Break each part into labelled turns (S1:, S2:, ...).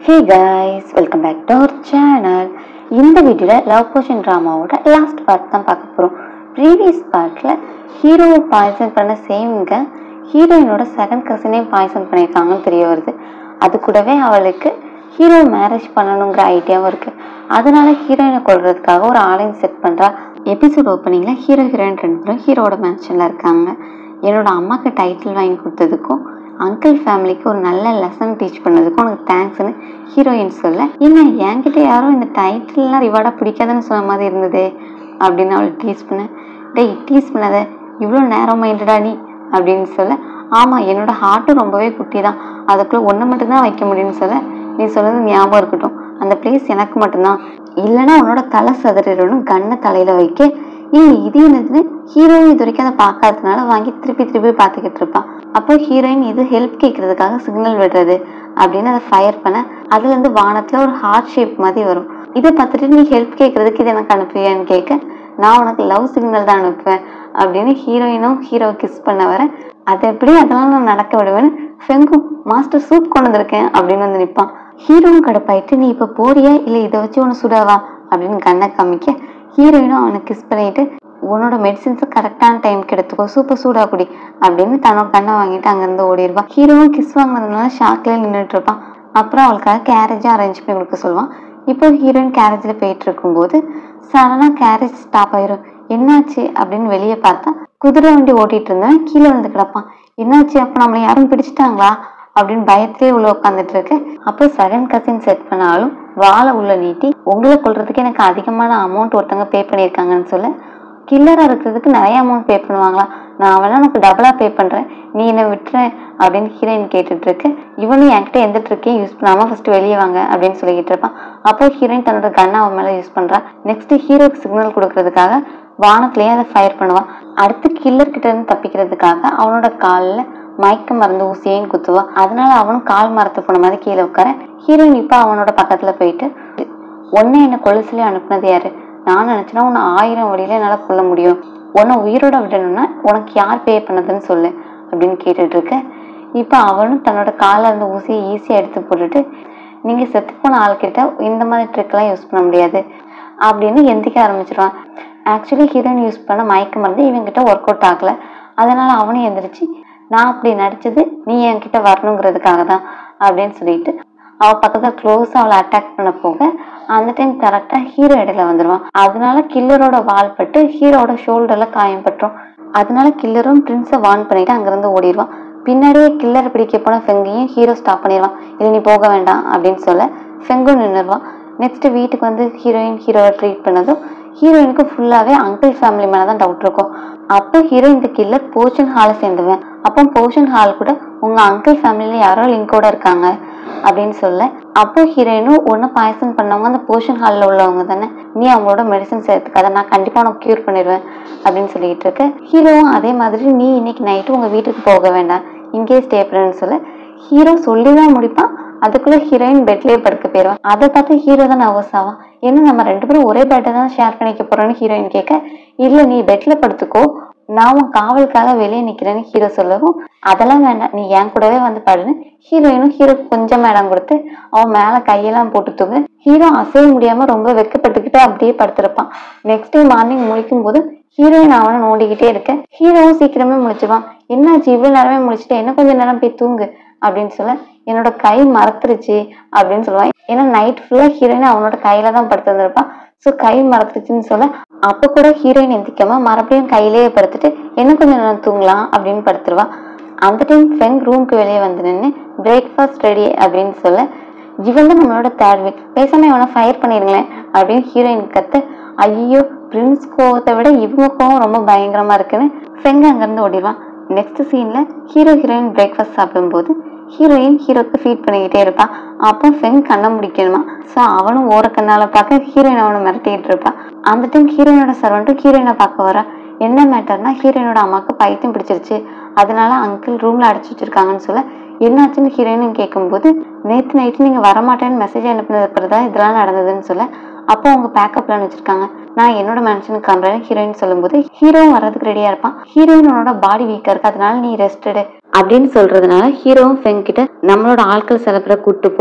S1: hey guys welcome back to our channel இந்த வீடியோவில் love potion ட்ராமாவோட லாஸ்ட் பார்ட் தான் பார்க்க போகிறோம் ப்ரீவியஸ் பார்ட்டில் ஹீரோவை பாய்சன் பண்ண சேம்ங்க ஹீரோயினோட செகண்ட் கசினே பாய்சன் பண்ணியிருக்காங்கன்னு தெரிய வருது அது கூடவே அவளுக்கு ஹீரோ மேரேஜ் பண்ணணுங்கிற ஐடியாவும் இருக்குது அதனால ஹீரோயினை கொள்றதுக்காக ஒரு ஆளையும் செட் பண்ணுறா எபிசோட் ஓப்பனிங்கில் ஹீரோ ஹீரோயின் ரெண்டு பேரும் ஹீரோவோட மேன்ஷனில் இருக்காங்க என்னோட அம்மாக்கு டைட்டில் வாங்கி கொடுத்ததுக்கும் அங்கிள் ஃபேமிலிக்கு ஒரு நல்ல லெசன் டீச் பண்ணதுக்கும் உனக்கு தேங்க்ஸ்னு ஹீரோயின் சொல்ல என்ன என்கிட்ட யாரும் இந்த டைட்டில்லாம் ரிவார்டாக பிடிக்காதுன்னு சொன்ன மாதிரி இருந்ததே அப்படின்னு அவளை டீஸ் பண்ண டேய் டீஸ் பண்ணாத இவ்வளோ நேரம் மைண்டடா நீ அப்படின்னு சொல்ல ஆமாம் என்னோட ஹார்ட்டும் ரொம்பவே குட்டி தான் அதுக்குள்ளே ஒன்று மட்டும்தான் வைக்க முடியும்னு சொல்ல நீ சொன்னது ஞாபகம் இருக்கட்டும் அந்த பிளேஸ் எனக்கு மட்டும்தான் இல்லைன்னா உன்னோட தலை சதுரிடணும் கண்ணை தலையில் வைக்க ஏய் இது என்னதுன்னு ஹீரோயின் இது வரைக்கும் அதை பார்க்காததுனால வாங்கி திருப்பி திருப்பி பார்த்துக்கிட்டு இருப்பான் அப்போ ஹீரோயின் இது ஹெல்ப் கேட்கறதுக்காக சிக்னல் விடுறது அப்படின்னு அதை ஃபயர் பண்ண அதுலேருந்து வானத்தில் ஒரு ஹார்ட் ஷேப் மாதிரி வரும் இதை பார்த்துட்டு நீ ஹெல்ப் கேட்கறதுக்கு இது எனக்கு அனுப்புவியான்னு கேட்க நான் உனக்கு லவ் சிக்னல் தான் அனுப்புவேன் அப்படின்னு ஹீரோயினும் ஹீரோ கிஸ் பண்ண வர அதை எப்படி அதெல்லாம் நான் நடக்க விடுவேன்னு ஃபெங்கும் மாஸ்டர் சூப் கொண்டு வந்திருக்கேன் அப்படின்னு வந்து நிற்பான் ஹீரோவும் கடுப்பாயிட்டு நீ இப்போ போறியா இல்லை இதை வச்சு உன்னை சுடாவா அப்படின்னு கண்ணை காமிக்க ஹீரோயினும் அவனை கிஸ் பண்ணிட்டு உன்னோட மெடிசின்ஸை கரெக்டான டைம்க்கு எடுத்துக்கோ சூப்பர் சூடா குடி அப்படின்னு தன்னோட கண்ணை வாங்கிட்டு அங்கேருந்து ஓடிடுவான் ஹீரோவும் கிஸ் வாங்கினதுனால ஷாக்லேயே நின்றுட்டு இருப்பான் அப்புறம் அவளுக்காக கேரேஜும் அரேஞ்ச் பண்ணி கொடுக்க சொல்லுவான் இப்போ ஹீரோயின் கேரேஜில் போயிட்டு இருக்கும்போது சடனாக கேரேஜ் ஸ்டாப் ஆயிரும் என்னாச்சு அப்படின்னு வெளியே பார்த்தா குதிரை வண்டி ஓட்டிட்டு இருந்தவன் கீழே விழுந்து கிடப்பான் என்னாச்சு அப்போ நம்மளை யாரும் பிடிச்சிட்டாங்களா அப்படின்னு பயத்திலே உள்ள உட்காந்துட்டு இருக்கு அப்போ செகண்ட் கசின் செட் பண்ணாலும் வாழை உள்ள நீட்டி உங்களை கொள்றதுக்கு எனக்கு அதிகமான அமௌண்ட் ஒருத்தவங்க பே பண்ணியிருக்காங்கன்னு சொல்ல கில்லராக இருக்கிறதுக்கு நிறைய அமௌண்ட் பே பண்ணுவாங்களா நான் வேணா உனக்கு டபுளாக பே பண்ணுறேன் நீ என்ன விட்டுறேன் அப்படின்னு ஹீரோயின் கேட்டுட்டு இருக்கு இவனும் என்கிட்ட எந்த ட்ரிக்கையும் யூஸ் பண்ணாமல் ஃபர்ஸ்ட் வெளியே வாங்க அப்படின்னு சொல்லிக்கிட்டு இருப்பான் அப்போ ஹீரோயின் தன்னோட கண்ணை அவன் மேலே யூஸ் பண்ணுறா நெக்ஸ்ட் ஹீரோக்கு சிக்னல் கொடுக்கறதுக்காக வானத்திலேயே அதை ஃபயர் பண்ணுவான் அடுத்து கில்லர் கிட்ட இருந்து தப்பிக்கிறதுக்காக அவனோட காலில் மயக்க மருந்து ஊசியையும் குத்துவா அதனால அவனும் கால் மரத்து போன மாதிரி கீழே உட்கார ஹீரோயின் இப்போ அவனோட பக்கத்துல போயிட்டு உன்னை என்ன கொலை சொல்லி அனுப்புனது யாரு நான் நினைச்சேன்னா உன்னை ஆயிரம் வழியில என்னால கொல்ல முடியும் உன்னை உயிரோட விடணும்னா உனக்கு யார் பே பண்ணதுன்னு சொல்லு அப்படின்னு கேட்டுட்டு இருக்க இப்போ அவனும் தன்னோட காலில் இருந்த ஊசியை ஈஸியாக எடுத்து போட்டுட்டு நீங்கள் செத்து போன ஆள்கிட்ட இந்த மாதிரி ட்ரிக்லாம் யூஸ் பண்ண முடியாது அப்படின்னு எந்திக்க ஆரம்பிச்சிருவான் ஆக்சுவலி ஹீரோயின் யூஸ் பண்ண மயக்க மருந்து இவங்கிட்ட ஒர்க் அவுட் ஆகலை அதனால அவனும் எந்திரிச்சு நான் அப்படி நடிச்சது நீ என்கிட்ட வரணுங்கிறதுக்காக தான் அப்படின்னு சொல்லிட்டு அவ பக்கத்துல க்ளோஸ் அவளை அட்டாக் பண்ண போக அந்த டைம் கரெக்டா ஹீரோ இடையில வந்துடுவான் அதனால கில்லரோட வால் பட்டு ஹீரோட ஷோல்டர்ல காயம் பட்டுரும் அதனால கில்லரும் பிரின்ஸை வார்ன் பண்ணிட்டு அங்கிருந்து ஓடிடுவான் பின்னாடியே கில்லரை பிடிக்க போன ஃபெங்கையும் ஹீரோ ஸ்டாப் பண்ணிடுவான் இல்லை நீ போக வேண்டாம் அப்படின்னு சொல்ல ஃபெங்கும் நின்றுடுவான் நெக்ஸ்ட் வீட்டுக்கு வந்து ஹீரோயின் ஹீரோவை ட்ரீட் பண்ணதும் ஹீரோயினுக்கு ஃபுல்லாகவே அங்கிள் ஃபேமிலி மேலே தான் டவுட் இருக்கும் அப்போ ஹீரோயின் இந்த கில்லர் போர்ஷன் ஹாலை சேர்ந்துவேன் அப்போ போர்ஷன் ஹால் கூட உங்கள் அங்கிள் ஃபேமிலியில் யாரோ லிங்கோட இருக்காங்க அப்படின்னு சொல்ல அப்போ ஹீரோயினும் ஒன்று பாயசம் பண்ணவங்க அந்த போர்ஷன் ஹாலில் உள்ளவங்க தானே நீ அவங்களோட மெடிசன்ஸ் எடுத்துக்காத நான் கண்டிப்பாக உனக்கு க்யூர் பண்ணிடுவேன் அப்படின்னு சொல்லிட்டு இருக்க ஹீரோவும் அதே மாதிரி நீ இன்னைக்கு நைட்டு உங்கள் வீட்டுக்கு போக வேண்டாம் இங்கேயே ஸ்டே பண்ணுன்னு சொல்ல ஹீரோ சொல்லி தான் முடிப்பான் அதுக்குள்ள ஹீரோயின் பெட்லயே படுக்க போயிடுவான் அதை பார்த்து ஹீரோ தான் நர்வஸ் ஆவான் என்ன நம்ம ரெண்டு பேரும் ஒரே பெட்டை தான் ஷேர் பண்ணிக்க போறோம்னு ஹீரோயின் கேட்க இல்ல நீ பெட்ல படுத்துக்கோ நான் உன் காவலுக்காக வெளியே நிக்கிறேன்னு ஹீரோ சொல்லவும் அதெல்லாம் வேண்டாம் நீ என் கூடவே வந்து படுன்னு ஹீரோயினும் ஹீரோக்கு கொஞ்சம் இடம் கொடுத்து அவன் மேல கையெல்லாம் போட்டு தூங்க ஹீரோ அசைய முடியாம ரொம்ப வெக்கப்பட்டுக்கிட்டு அப்படியே படுத்திருப்பான் நெக்ஸ்ட் டே மார்னிங் முழிக்கும் போது ஹீரோயின் அவனை நோண்டிக்கிட்டே இருக்க ஹீரோவும் சீக்கிரமே முழிச்சிருவான் என்னாச்சு இவ்வளவு நேரமே முழிச்சிட்டு என்ன கொஞ்ச நேரம் போய் தூங்கு அப்படின்னு சொல்ல என்னோட கை மறத்துருச்சு அப்படின்னு சொல்லுவான் ஏன்னா நைட் ஃபுல்லா ஹீரோயின் அவனோட கையில தான் படுத்திருந்திருப்பான் ஸோ கை மறத்துருச்சுன்னு சொல்ல அப்போ கூட ஹீரோயின் எந்திக்காம மறுபடியும் கையிலேயே படுத்துட்டு என்ன கொஞ்சம் நேரம் தூங்கலாம் அப்படின்னு படுத்துருவா அந்த டைம் ஃபெங் ரூம்க்கு வெளியே வந்து நின்று பிரேக்ஃபாஸ்ட் ரெடி அப்படின்னு சொல்ல இவன் தான் நம்மளோட தேர்ட் வீக் பேசாம இவனை ஃபயர் பண்ணிருங்களேன் அப்படின்னு ஹீரோயின் கத்து ஐயோ பிரின்ஸ் கோவத்தை விட இவங்க கோவம் ரொம்ப பயங்கரமா இருக்குன்னு ஃபெங் அங்கிருந்து ஓடிடுவான் நெக்ஸ்ட் சீன்ல ஹீரோ ஹீரோயின் பிரேக்ஃபாஸ்ட் சாப்பிடும்போது ஹீரோயின் ஹீரோக்கு ஃபீட் பண்ணிக்கிட்டே இருப்பான் அப்போ ஃபெங் கண்ணை முடிக்கணுமா ஸோ அவனும் ஓர கண்ணால பார்க்க ஹீரோயின் அவனை மிரட்டிட்டு இருப்பான் அந்த டைம் ஹீரோயினோட சர்வெண்ட்டும் ஹீரோயினை பார்க்க வர என்ன மேட்டர்னா ஹீரோயினோட அம்மாவுக்கு பைத்தியம் பிடிச்சிருச்சு அதனால அங்கிள் ரூம்ல அடைச்சி வச்சிருக்காங்கன்னு சொல்ல என்னாச்சுன்னு ஹீரோயின் கேட்கும்போது நேற்று நைட்டு நீங்கள் வரமாட்டேன்னு மெசேஜ் அனுப்பினது அப்புறம் தான் இதெல்லாம் நடந்ததுன்னு சொல்ல அப்போ அவங்க பேக்கப் பிளான் வச்சிருக்காங்க நான் என்னோட மேன்ஷனுக்கு கிளம்புறேன் ஹீரோயின் சொல்லும்போது ஹீரோவும் வர்றதுக்கு ரெடியா இருப்பான் ஹீரோயினோட பாடி வீக்கா இருக்கு அதனால நீ ரெஸ்டடு அப்படின்னு சொல்றதுனால ஹீரோவும் ஃபெங் கிட்ட நம்மளோட ஆட்கள் சில பேரை கூட்டு போ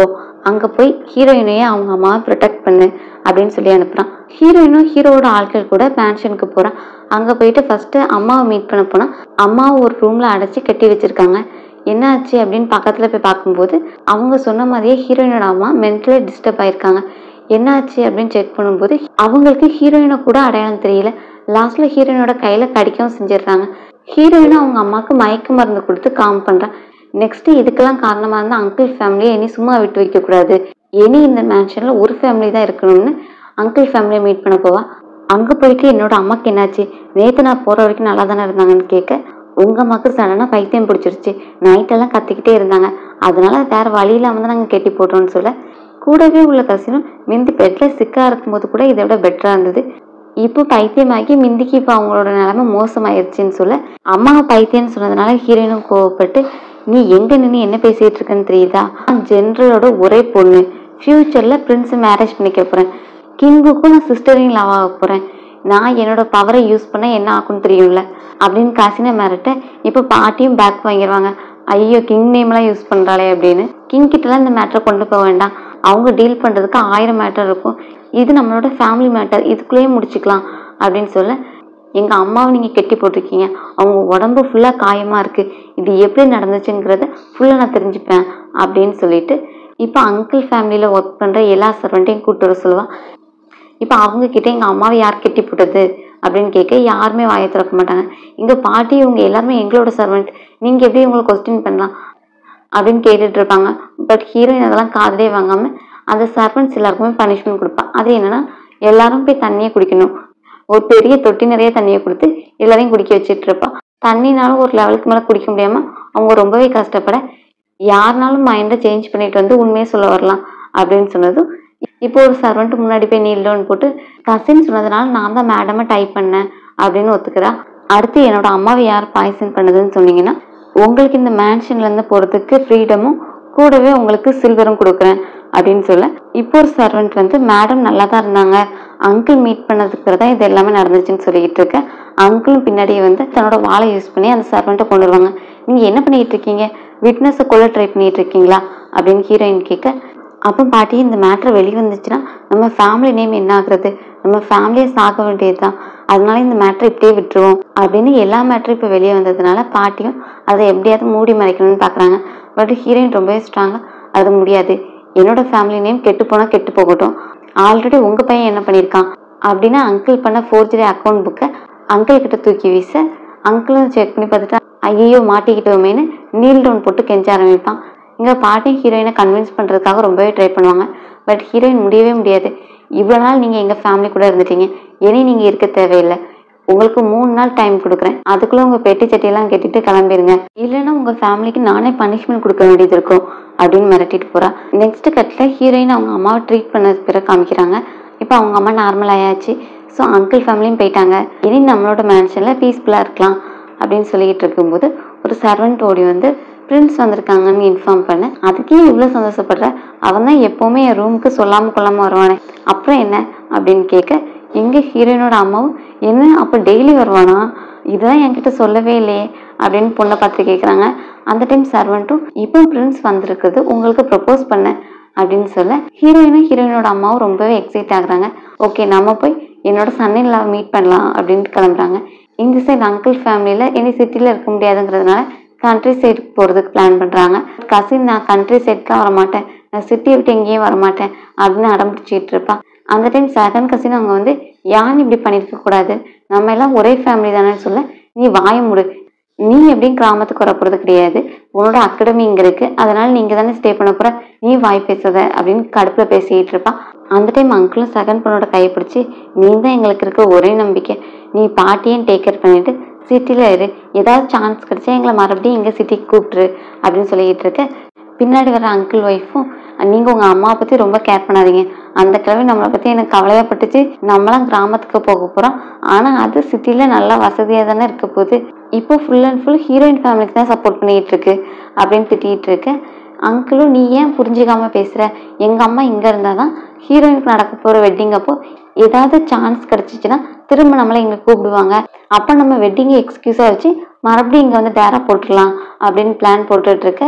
S1: அங்கே போய் ஹீரோயினையே அவங்க அம்மாவை ப்ரொடெக்ட் பண்ணு அப்படின்னு சொல்லி அனுப்புகிறான் ஹீரோயினும் ஹீரோவோட ஆட்கள் கூட மேன்ஷனுக்கு போகிறான் அங்கே போயிட்டு ஃபஸ்ட்டு அம்மாவை மீட் பண்ண போனால் அம்மாவை ஒரு ரூமில் அடைச்சி கட்டி வச்சுருக்காங்க என்ன ஆச்சு அப்படின்னு பக்கத்தில் போய் பார்க்கும்போது அவங்க சொன்ன மாதிரியே ஹீரோயினோட அம்மா மென்டலி டிஸ்டர்ப் ஆயிருக்காங்க என்ன ஆச்சு அப்படின்னு செக் பண்ணும்போது அவங்களுக்கு ஹீரோயினை கூட அடையாளம் தெரியல லாஸ்ட்ல ஹீரோயினோட கையில கடிக்கவும் செஞ்சிடுறாங்க ஹீரோயினும் அவங்க அம்மாவுக்கு மயக்க மருந்து கொடுத்து காம் பண்றான் நெக்ஸ்ட் இதுக்கெல்லாம் காரணமா இருந்த அங்கிள் ஃபேமிலியை இனி சும்மா விட்டு வைக்க கூடாது இனி இந்த மேன்ஷன்ல ஒரு ஃபேமிலி தான் இருக்கணும்னு அங்கிள் ஃபேமிலியை மீட் பண்ண போவா அங்க போயிட்டு என்னோட அம்மாக்கு என்னாச்சு நேத்து நான் போற வரைக்கும் நல்லா தானே இருந்தாங்கன்னு கேட்க உங்க அம்மாக்கு சடனா பைத்தியம் பிடிச்சிருச்சு நைட்டெல்லாம் கத்திக்கிட்டே இருந்தாங்க அதனால வேற வழி இல்லாம தான் நாங்க கெட்டி போட்டோம்னு சொல்ல கூடவே உள்ள கசினும் மிந்தி பெட்ல சிக்கா இருக்கும்போது கூட இதை விட பெட்டரா இருந்தது இப்போ பைத்தியமாகி மிந்திக்கு இப்போ அவங்களோட நிலைமை மோசமாயிருச்சுன்னு சொல்ல அம்மா பைத்தியம்னு சொன்னதுனால ஹீரோயினும் கோவப்பட்டு நீ எங்க நின்று என்ன பேசிட்டு இருக்கன்னு தெரியுதா ஜென்ரலோட ஒரே பொண்ணு ஃபியூச்சர்ல பிரின்ஸ் மேரேஜ் பண்ணிக்க போறேன் கிங்குக்கும் நான் சிஸ்டரையும் லவ் ஆக போறேன் நான் என்னோட பவரை யூஸ் பண்ண என்ன ஆகும்னு தெரியும்ல அப்படின்னு காசினை மிரட்ட இப்போ பாட்டியும் பேக் வாங்கிடுவாங்க ஐயோ கிங் நேம்லாம் யூஸ் பண்றாளே அப்படின்னு கிங் கிட்டலாம் இந்த மேட்டரை கொண்டு போக வேண்டாம் அவங்க டீல் பண்றதுக்கு ஆயிரம் மேட்டர் இருக்கும் இது நம்மளோட ஃபேமிலி மேட்டர் இதுக்குள்ளேயே முடிச்சுக்கலாம் அப்படின்னு சொல்ல எங்க அம்மாவை நீங்க கெட்டி போட்டிருக்கீங்க அவங்க உடம்பு ஃபுல்லா காயமா இருக்கு இது எப்படி நடந்துச்சுங்கிறத ஃபுல்லா நான் தெரிஞ்சுப்பேன் அப்படின்னு சொல்லிட்டு இப்போ அங்கிள் ஃபேமிலியில ஒர்க் பண்ற எல்லா சர்வெண்ட்டையும் கூட்டு வர சொல்லுவான் இப்போ அவங்க கிட்ட எங்க அம்மாவை யார் கெட்டி போட்டது அப்படின்னு கேட்க யாருமே வாயை திறக்க மாட்டாங்க எங்க பாட்டி இவங்க எல்லாருமே எங்களோட சர்வெண்ட் நீங்க எப்படி இவங்களை கொஸ்டின் பண்ணலாம் அப்படின்னு கேட்டுட்டு இருப்பாங்க பட் ஹீரோயின் அதெல்லாம் காதலே வாங்காம அந்த சர்வெண்ட்ஸ் எல்லாருக்குமே பனிஷ்மெண்ட் கொடுப்பா அது என்னன்னா எல்லாரும் போய் தண்ணியை குடிக்கணும் ஒரு பெரிய தொட்டி நிறைய தண்ணியை கொடுத்து எல்லாரையும் குடிக்க வச்சுட்டு இருப்பா தண்ணினாலும் ஒரு லெவலுக்கு மேல குடிக்க முடியாம அவங்க ரொம்பவே கஷ்டப்பட யாருனாலும் மைண்டை சேஞ்ச் பண்ணிட்டு வந்து உண்மையை சொல்ல வரலாம் அப்படின்னு சொன்னதும் இப்போ ஒரு சர்வெண்ட் முன்னாடி போய் நீல் டவுன் போட்டு கசின் சொன்னதுனால நான் தான் மேடமை டைப் பண்ணேன் அப்படின்னு ஒத்துக்கிறா அடுத்து என்னோட அம்மாவை யார் பாய்சன் பண்ணதுன்னு சொன்னீங்கன்னா உங்களுக்கு இந்த மேன்ஷன்ல இருந்து போறதுக்கு ஃப்ரீடமும் கூடவே உங்களுக்கு சில்வரும் கொடுக்குறேன் அப்படின்னு சொல்ல இப்போ ஒரு சர்வெண்ட் வந்து மேடம் நல்லா தான் இருந்தாங்க அங்கிள் மீட் பண்ணதுக்கு தான் இது எல்லாமே நடந்துச்சுன்னு சொல்லிட்டு இருக்க அங்கிளும் பின்னாடியே வந்து தன்னோட வாளை யூஸ் பண்ணி அந்த சர்வெண்ட்டை கொண்டு வருவாங்க நீங்க என்ன பண்ணிட்டு இருக்கீங்க விட்னஸை கொள்ள ட்ரை பண்ணிட்டு இருக்கீங்களா அப்படின்னு ஹீரோயின் கேட்க அப்போ பாட்டி இந்த மேட்ரு வெளியே வந்துச்சுன்னா நம்ம ஃபேமிலி நேம் என்ன ஆகுறது நம்ம ஃபேமிலியை சாக வேண்டியதுதான் அதனால இந்த மேட்ரை இப்படியே விட்டுருவோம் அப்படின்னு எல்லா மேட்ரும் இப்போ வெளியே வந்ததுனால பாட்டியும் அதை எப்படியாவது மூடி மறைக்கணும்னு பார்க்குறாங்க பட் ஹீரோயின் ரொம்பவே ஸ்ட்ராங்காக அது முடியாது என்னோட ஃபேமிலி நேம் கெட்டு போனால் கெட்டு போகட்டும் ஆல்ரெடி உங்கள் பையன் என்ன பண்ணியிருக்கான் அப்படின்னு அங்கிள் பண்ண ஃபோர்ஜரி அக்கௌண்ட் புக்கை அங்கிள் கிட்ட தூக்கி வீச அங்கிளும் செக் பண்ணி பார்த்துட்டு ஐயோ மாட்டிக்கிட்டோமேன்னு நீல் டவுன் போட்டு கெஞ்ச ஆரம்பிப்பான் இங்கே பாட்டி ஹீரோயினை கன்வின்ஸ் பண்ணுறதுக்காக ரொம்பவே ட்ரை பண்ணுவாங்க பட் ஹீரோயின் முடியவே முடியாது இவ்வளோ நாள் நீங்கள் எங்கள் ஃபேமிலி கூட இருந்துட்டீங்க இனி நீங்கள் இருக்க தேவையில்லை உங்களுக்கு மூணு நாள் டைம் கொடுக்குறேன் அதுக்குள்ள உங்க பெட்டி சட்டியெல்லாம் கட்டிட்டு கிளம்பிடுங்க இல்லைன்னா உங்க ஃபேமிலிக்கு நானே பனிஷ்மெண்ட் கொடுக்க வேண்டியது இருக்கும் அப்படின்னு மிரட்டிட்டு போறா நெக்ஸ்ட் கட்ல ஹீரோயின் அவங்க அம்மாவை ட்ரீட் பண்ண பிறகு காமிக்கிறாங்க இப்போ அவங்க அம்மா நார்மல் ஆயாச்சு ஸோ அங்கிள் ஃபேமிலியும் போயிட்டாங்க இனி நம்மளோட மேன்ஷன்ல பீஸ்ஃபுல்லாக இருக்கலாம் அப்படின்னு சொல்லிட்டு இருக்கும்போது ஒரு சர்வெண்ட் ஓடி வந்து பிரின்ஸ் வந்திருக்காங்கன்னு இன்ஃபார்ம் பண்ண அதுக்கே இவ்வளோ சந்தோஷப்படுற அவன் தான் எப்போவுமே என் ரூமுக்கு சொல்லாமல் கொள்ளாமல் வருவானே அப்புறம் என்ன அப்படின்னு கேட்க எங்க ஹீரோயினோட அம்மாவும் என்ன அப்போ டெய்லி வருவானா இதுதான் என்கிட்ட சொல்லவே இல்லையே அப்படின்னு பொண்ணை பார்த்து கேட்குறாங்க அந்த டைம் சர்வெண்ட்டும் இப்போ பிரின்ஸ் வந்திருக்குது உங்களுக்கு ப்ரப்போஸ் பண்ணேன் அப்படின்னு சொல்ல ஹீரோயினும் ஹீரோயினோட அம்மாவும் ரொம்பவே எக்ஸைட் ஆகுறாங்க ஓகே நம்ம போய் என்னோட சன்னின் லவ் மீட் பண்ணலாம் அப்படின்ட்டு கிளம்புறாங்க இந்த சைடு அங்கிள் ஃபேமிலியில் இனி சிட்டியில் இருக்க முடியாதுங்கிறதுனால கண்ட்ரி சைடுக்கு போகிறதுக்கு பிளான் பண்ணுறாங்க கசின் நான் கண்ட்ரி சைடுக்குலாம் வரமாட்டேன் நான் சிட்டியை விட்டு எங்கேயும் வரமாட்டேன் அப்படின்னு அடம் பிடிச்சிட்டு இருப்பா அந்த டைம் செகண்ட் கசின் அவங்க வந்து யான் இப்படி பண்ணியிருக்க கூடாது நம்ம எல்லாம் ஒரே ஃபேமிலி தானே சொல்ல நீ வாய முடு நீ எப்படியும் கிராமத்துக்கு வர போறது கிடையாது உன்னோட அகாடமி இங்க இருக்கு அதனால நீங்க தானே ஸ்டே பண்ண போற நீ வாய் பேசாத அப்படின்னு கடுப்புல பேசிட்டு இருப்பான் அந்த டைம் அங்கிளும் செகண்ட் பொண்ணோட கையை பிடிச்சி நீ தான் எங்களுக்கு இருக்க ஒரே நம்பிக்கை நீ பாட்டியும் டேக் கேர் பண்ணிட்டு சிட்டில இரு ஏதாவது சான்ஸ் கிடைச்சா எங்களை மறுபடியும் இங்க சிட்டிக்கு கூப்பிட்டுரு அப்படின்னு சொல்லிட்டு இருக்க பின்னாடி வர அங்கிள் ஒய்ஃபும் நீங்க உங்க அம்மாவை பத்தி ரொம்ப கேர் பண்ணாதீங்க அந்த கிழமை நம்மளை பத்தி எனக்கு கவலையாப்பட்டுச்சு நம்மளாம் கிராமத்துக்கு போக போறோம் ஆனா அது சிட்டில நல்லா வசதியா தானே இருக்க போகுது இப்போ ஃபுல் அண்ட் ஃபுல் ஹீரோயின் ஃபேமிலிக்கு தான் சப்போர்ட் பண்ணிட்டு இருக்கு அப்படின்னு திட்டிட்டு இருக்க அங்கிளும் நீ ஏன் புரிஞ்சுக்காம பேசுற எங்க அம்மா இங்க இருந்தாதான் ஹீரோயினுக்கு நடக்க போற வெட்டிங் அப்போ ஏதாவது சான்ஸ் கிடைச்சிச்சுன்னா திரும்ப நம்மளை இங்க கூப்பிடுவாங்க அப்ப நம்ம வெட்டிங்கை எக்ஸ்கியூஸா வச்சு மறுபடியும் இங்க வந்து டேரா போட்டுடலாம் அப்படின்னு பிளான் போட்டுட்டு இருக்க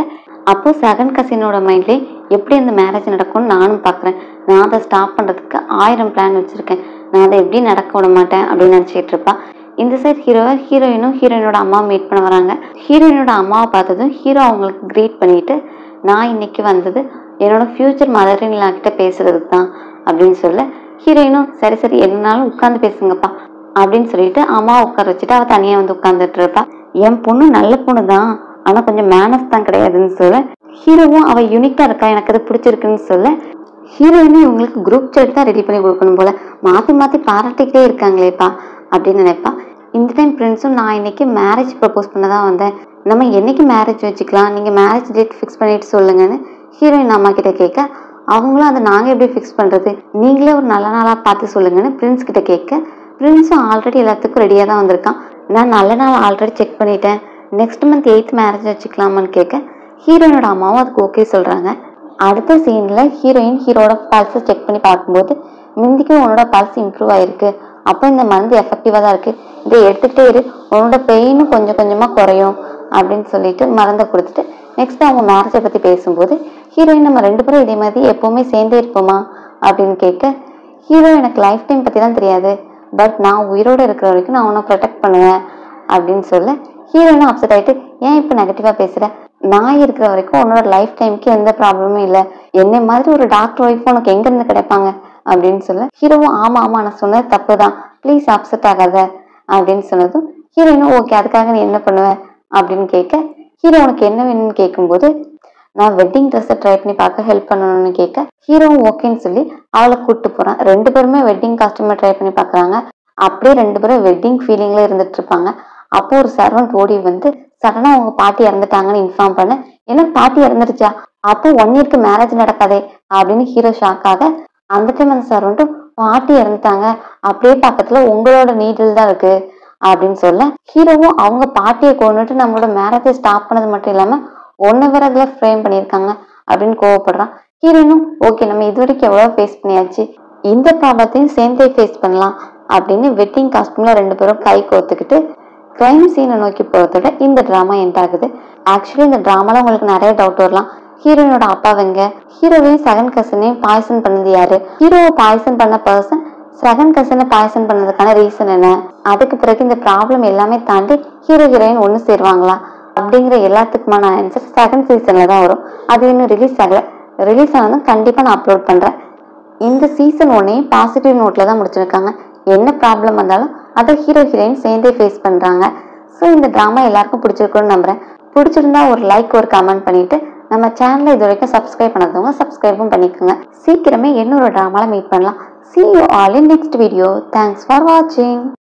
S1: அப்போ செகண்ட் கசினோட மைண்ட்லேயே எப்படி அந்த மேரேஜ் நடக்கும்னு நானும் பார்க்குறேன் நான் அதை ஸ்டாப் பண்ணுறதுக்கு ஆயிரம் பிளான் வச்சுருக்கேன் நான் அதை எப்படி நடக்க விட மாட்டேன் அப்படின்னு நினச்சிட்டு இருப்பா இந்த சைட் ஹீரோவை ஹீரோயினும் ஹீரோயினோட அம்மாவை மீட் பண்ண வராங்க ஹீரோயினோட அம்மாவை பார்த்ததும் ஹீரோ அவங்களுக்கு க்ரீட் பண்ணிட்டு நான் இன்னைக்கு வந்தது என்னோட ஃப்யூச்சர் மதர் இன் கிட்ட பேசுறதுக்கு தான் அப்படின்னு சொல்ல ஹீரோயினும் சரி சரி என்னாலும் உட்காந்து பேசுங்கப்பா அப்படின்னு சொல்லிட்டு அம்மா உட்கார வச்சுட்டு அவள் தனியாக வந்து உட்காந்துட்டு இருப்பா என் பொண்ணு நல்ல பொண்ணு தான் ஆனால் கொஞ்சம் மேனஸ் தான் கிடையாதுன்னு சொல்ல ஹீரோவும் அவள் யூனிக்காக இருக்கா எனக்கு அது பிடிச்சிருக்குன்னு சொல்ல ஹீரோயினும் இவங்களுக்கு குரூப் சாட் தான் ரெடி பண்ணி கொடுக்கணும் போல மாற்றி மாற்றி பாராட்டிக்கிட்டே இருக்காங்களேப்பா அப்படின்னு நினைப்பா இந்த டைம் ஃப்ரெண்ட்ஸும் நான் இன்னைக்கு மேரேஜ் ப்ரப்போஸ் பண்ண தான் வந்தேன் நம்ம என்னைக்கு மேரேஜ் வச்சுக்கலாம் நீங்கள் மேரேஜ் டேட் ஃபிக்ஸ் பண்ணிட்டு சொல்லுங்கன்னு ஹீரோயின் அம்மா கிட்ட கேட்க அவங்களும் அதை நாங்கள் எப்படி ஃபிக்ஸ் பண்ணுறது நீங்களே ஒரு நல்ல நாளாக பார்த்து சொல்லுங்கன்னு பிரின்ஸ் கிட்ட கேட்க பிரின்ஸும் ஆல்ரெடி எல்லாத்துக்கும் ரெடியாக தான் வந்திருக்கான் நான் நல்ல நாள் ஆல்ரெடி செக் பண்ணிட்டேன் நெக்ஸ்ட் மந்த் எயித் மேரேஜ் வச்சுக்கலாமான்னு கேட்க ஹீரோயினோட அம்மாவும் அதுக்கு ஓகே சொல்கிறாங்க அடுத்த சீனில் ஹீரோயின் ஹீரோட பல்ஸை செக் பண்ணி பார்க்கும்போது முந்திக்கும் உன்னோட பல்ஸ் இம்ப்ரூவ் ஆயிருக்கு அப்போ இந்த மருந்து எஃபெக்டிவாக தான் இருக்குது இதை எடுத்துக்கிட்டே இரு உன்னோட பெயினும் கொஞ்சம் கொஞ்சமாக குறையும் அப்படின்னு சொல்லிட்டு மருந்தை கொடுத்துட்டு நெக்ஸ்ட் அவங்க மேரேஜை பற்றி பேசும்போது ஹீரோயின் நம்ம ரெண்டு பேரும் இதே மாதிரி எப்போவுமே சேர்ந்தே இருப்போமா அப்படின்னு கேட்க ஹீரோ எனக்கு லைஃப் டைம் பற்றி தான் தெரியாது பட் நான் உயிரோடு இருக்கிற வரைக்கும் நான் உன்னை ப்ரொடெக்ட் பண்ணுவேன் அப்படின்னு சொல்ல ஹீரோயினும் அப்செட் ஆகிட்டு ஏன் இப்போ நெகட்டிவாக பேசுகிற நான் இருக்கிற வரைக்கும் உன்னோட லைஃப் டைமுக்கு எந்த ப்ராப்ளமும் இல்லை என்னை மாதிரி ஒரு டாக்டர் ஒய்ஃப் உனக்கு எங்கேருந்து கிடைப்பாங்க அப்படின்னு சொல்ல ஹீரோவும் ஆமாம் ஆமாம் நான் சொன்னது தப்பு தான் ப்ளீஸ் அப்செட் ஆகாத அப்படின்னு சொன்னதும் ஹீரோயினும் ஓகே அதுக்காக நீ என்ன பண்ணுவ அப்படின்னு கேட்க ஹீரோ உனக்கு என்ன வேணும்னு கேட்கும்போது நான் வெட்டிங் ட்ரெஸ்ஸை ட்ரை பண்ணி பார்க்க ஹெல்ப் பண்ணணும்னு கேட்க ஹீரோவும் ஓகேன்னு சொல்லி அவளை கூப்பிட்டு போறான் ரெண்டு பேருமே வெட்டிங் காஸ்டியூமை ட்ரை பண்ணி பார்க்கறாங்க அப்படியே ரெண்டு பேரும் வெட்டிங் ஃபீலிங்ல இருந்துட்டு இருப்பாங்க அப்போ ஒரு சர்வன்ட் ஓடி வந்து சடனா அவங்க பாட்டி இறந்துட்டாங்கன்னு இன்ஃபார்ம் பண்ண என்ன பாட்டி இறந்துருச்சா அப்போ ஒன் இயர்க்கு மேரேஜ் நடக்காதே அப்படின்னு ஹீரோ ஷாக் ஆக அந்த டைம் அந்த சர்வன்ட்டும் பாட்டி இறந்துட்டாங்க அப்படியே பக்கத்துல உங்களோட நீடில் தான் இருக்கு அப்படின்னு சொல்ல ஹீரோவும் அவங்க பாட்டியை கொண்டுட்டு நம்மளோட மேரேஜை ஸ்டாப் பண்ணது மட்டும் இல்லாம ஒன்னு வேற அதுல ஃப்ரேம் பண்ணியிருக்காங்க அப்படின்னு கோவப்படுறான் ஹீரோயினும் ஓகே நம்ம இது வரைக்கும் எவ்வளோ ஃபேஸ் பண்ணியாச்சு இந்த ப்ராப்ளத்தையும் சேர்ந்தே ஃபேஸ் பண்ணலாம் அப்படின்னு வெட்டிங் காஸ்டியூம்ல ரெண்டு பேரும் கை கோத்துக்கிட்டு கிரைம் சீனை நோக்கி போகிறதோட இந்த ட்ராமா எண்ட் ஆகுது ஆக்சுவலி இந்த ட்ராமால உங்களுக்கு நிறைய டவுட் வரலாம் ஹீரோயினோட அப்பா வெங்க ஹீரோவையும் செகண்ட் கசனையும் பாய்சன் பண்ணது யாரு ஹீரோவை பாய்சன் பண்ண பர்சன் செகண்ட் கசனை பாய்சன் பண்ணதுக்கான ரீசன் என்ன அதுக்கு பிறகு இந்த ப்ராப்ளம் எல்லாமே தாண்டி ஹீரோ ஹீரோயின் ஒன்று சேருவாங்களா அப்படிங்கிற எல்லாத்துக்குமான ஆன்சர் செகண்ட் சீசன்ல தான் வரும் அது இன்னும் ரிலீஸ் ஆகல ரிலீஸ் ஆனதும் கண்டிப்பா நான் அப்லோட் பண்றேன் இந்த சீசன் ஒன்னையும் பாசிட்டிவ் நோட்ல தான் முடிச்சிருக்காங்க என்ன ப்ராப்ளம் வந்தாலும் அதை ஹீரோ ஹீரோயின் சேர்ந்தே ஃபேஸ் பண்றாங்க ஸோ இந்த ட்ராமா எல்லாருக்கும் பிடிச்சிருக்கும்னு நம்புறேன் பிடிச்சிருந்தா ஒரு லைக் ஒரு கமெண்ட் பண்ணிட்டு நம்ம சேனலை இது வரைக்கும் சப்ஸ்கிரைப் பண்ணாதவங்க சப்ஸ்கிரைபும் பண்ணிக்கோங்க சீக்கிரமே இன்னொரு ட்ராமால மீட் பண்ணலாம் see you all in next video thanks for watching